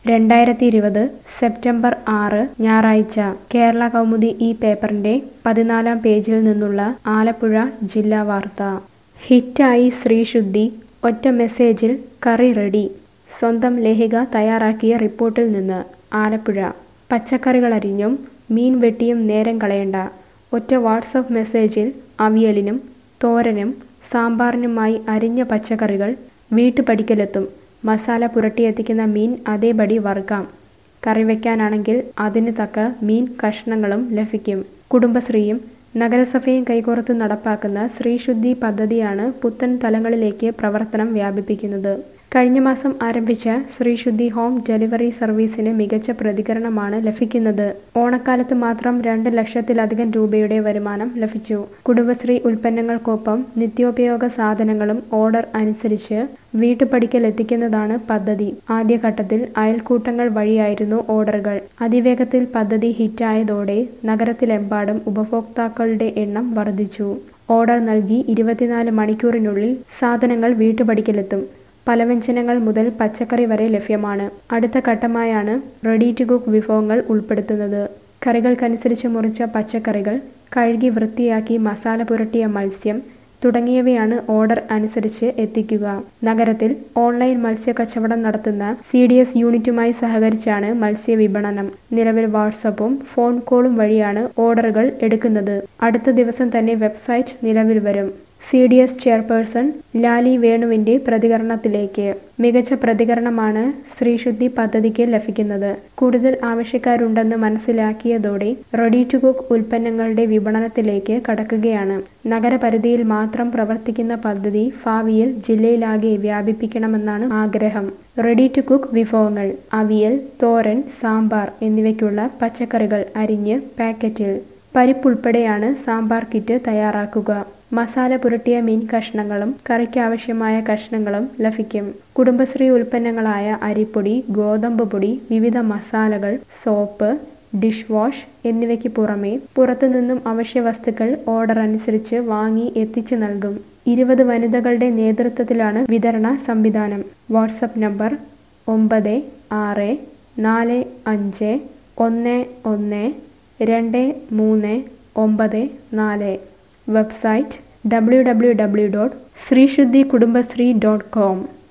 രണ്ടായിരത്തി ഇരുപത് സെപ്റ്റംബർ ആറ് ഞായറാഴ്ച കേരള കൗമുദി ഈ പേപ്പറിന്റെ പതിനാലാം പേജിൽ നിന്നുള്ള ആലപ്പുഴ ജില്ലാ വാർത്ത ഹിറ്റായി ശ്രീശുദ്ധി ഒറ്റ മെസ്സേജിൽ കറി റെഡി സ്വന്തം ലേഖിക തയ്യാറാക്കിയ റിപ്പോർട്ടിൽ നിന്ന് ആലപ്പുഴ പച്ചക്കറികൾ അരിഞ്ഞും മീൻ വെട്ടിയും നേരം കളയണ്ട ഒറ്റ വാട്സപ്പ് മെസ്സേജിൽ അവിയലിനും തോരനും സാമ്പാറിനുമായി അരിഞ്ഞ പച്ചക്കറികൾ വീട്ടുപടിക്കലെത്തും മസാല പുരട്ടിയെത്തിക്കുന്ന മീൻ അതേപടി വറുക്കാം കറി വയ്ക്കാനാണെങ്കിൽ അതിന് തക്ക മീൻ കഷ്ണങ്ങളും ലഭിക്കും കുടുംബശ്രീയും നഗരസഭയും കൈകോർത്ത് നടപ്പാക്കുന്ന ശ്രീശുദ്ധി പദ്ധതിയാണ് പുത്തൻ തലങ്ങളിലേക്ക് പ്രവർത്തനം വ്യാപിപ്പിക്കുന്നത് കഴിഞ്ഞ മാസം ആരംഭിച്ച ശ്രീശുദ്ധി ഹോം ഡെലിവറി സർവീസിന് മികച്ച പ്രതികരണമാണ് ലഭിക്കുന്നത് ഓണക്കാലത്ത് മാത്രം രണ്ട് ലക്ഷത്തിലധികം രൂപയുടെ വരുമാനം ലഭിച്ചു കുടുംബശ്രീ ഉൽപ്പന്നങ്ങൾക്കൊപ്പം നിത്യോപയോഗ സാധനങ്ങളും ഓർഡർ അനുസരിച്ച് വീട്ടുപടിക്കൽ എത്തിക്കുന്നതാണ് പദ്ധതി ആദ്യഘട്ടത്തിൽ അയൽക്കൂട്ടങ്ങൾ വഴിയായിരുന്നു ഓർഡറുകൾ അതിവേഗത്തിൽ പദ്ധതി ഹിറ്റായതോടെ നഗരത്തിലെമ്പാടും ഉപഭോക്താക്കളുടെ എണ്ണം വർദ്ധിച്ചു ഓർഡർ നൽകി ഇരുപത്തിനാല് മണിക്കൂറിനുള്ളിൽ സാധനങ്ങൾ വീട്ടുപടിക്കലെത്തും പലവ്യഞ്ജനങ്ങൾ മുതൽ പച്ചക്കറി വരെ ലഭ്യമാണ് അടുത്ത ഘട്ടമായാണ് റെഡി ടു കുക്ക് വിഭവങ്ങൾ ഉൾപ്പെടുത്തുന്നത് കറികൾക്കനുസരിച്ച് മുറിച്ച പച്ചക്കറികൾ കഴുകി വൃത്തിയാക്കി മസാല പുരട്ടിയ മത്സ്യം തുടങ്ങിയവയാണ് ഓർഡർ അനുസരിച്ച് എത്തിക്കുക നഗരത്തിൽ ഓൺലൈൻ മത്സ്യ കച്ചവടം നടത്തുന്ന സി ഡി എസ് യൂണിറ്റുമായി സഹകരിച്ചാണ് മത്സ്യ വിപണനം നിലവിൽ വാട്സപ്പും ഫോൺ കോളും വഴിയാണ് ഓർഡറുകൾ എടുക്കുന്നത് അടുത്ത ദിവസം തന്നെ വെബ്സൈറ്റ് നിലവിൽ വരും C D S chairperson Lali വേണുവിന്റെ പ്രതികരണത്തിലേക്ക് മികച്ച പ്രതികരണമാണ് ശ്രീശുദ്ധി പദ്ധതിക്ക് ലഭിക്കുന്നത് കൂടുതൽ ആവശ്യക്കാരുണ്ടെന്ന് മനസ്സിലാക്കിയതോടെ റെഡി ടു കുക്ക് ഉൽപ്പന്നങ്ങളുടെ വിപണനത്തിലേക്ക് കടക്കുകയാണ് നഗരപരിധിയിൽ മാത്രം പ്രവർത്തിക്കുന്ന പദ്ധതി ഭാവിയിൽ ജില്ലയിലാകെ വ്യാപിപ്പിക്കണമെന്നാണ് ആഗ്രഹം റെഡി ടു കുക്ക് വിഭവങ്ങൾ അവിയൽ തോരൻ സാമ്പാർ എന്നിവയ്ക്കുള്ള പച്ചക്കറികൾ അരിഞ്ഞ് പാക്കറ്റിൽ പരിപ്പുൾപ്പെടെയാണ് സാമ്പാർ കിറ്റ് തയ്യാറാക്കുക മസാല പുരട്ടിയ മീൻ കഷ്ണങ്ങളും കറിക്ക് ആവശ്യമായ കഷ്ണങ്ങളും ലഭിക്കും കുടുംബശ്രീ ഉൽപ്പന്നങ്ങളായ അരിപ്പൊടി ഗോതമ്പ് പൊടി വിവിധ മസാലകൾ സോപ്പ് ഡിഷ് വാഷ് എന്നിവയ്ക്ക് പുറമെ പുറത്തുനിന്നും അവശ്യ വസ്തുക്കൾ ഓർഡർ അനുസരിച്ച് വാങ്ങി എത്തിച്ചു നൽകും ഇരുപത് വനിതകളുടെ നേതൃത്വത്തിലാണ് വിതരണ സംവിധാനം വാട്സപ്പ് നമ്പർ ഒമ്പത് ആറ് നാല് അഞ്ച് ഒന്ന് ഒന്ന് രണ്ട് മൂന്ന് ഒമ്പത് നാല് website W W W dot Sreesuddhi Kudumbashree dot com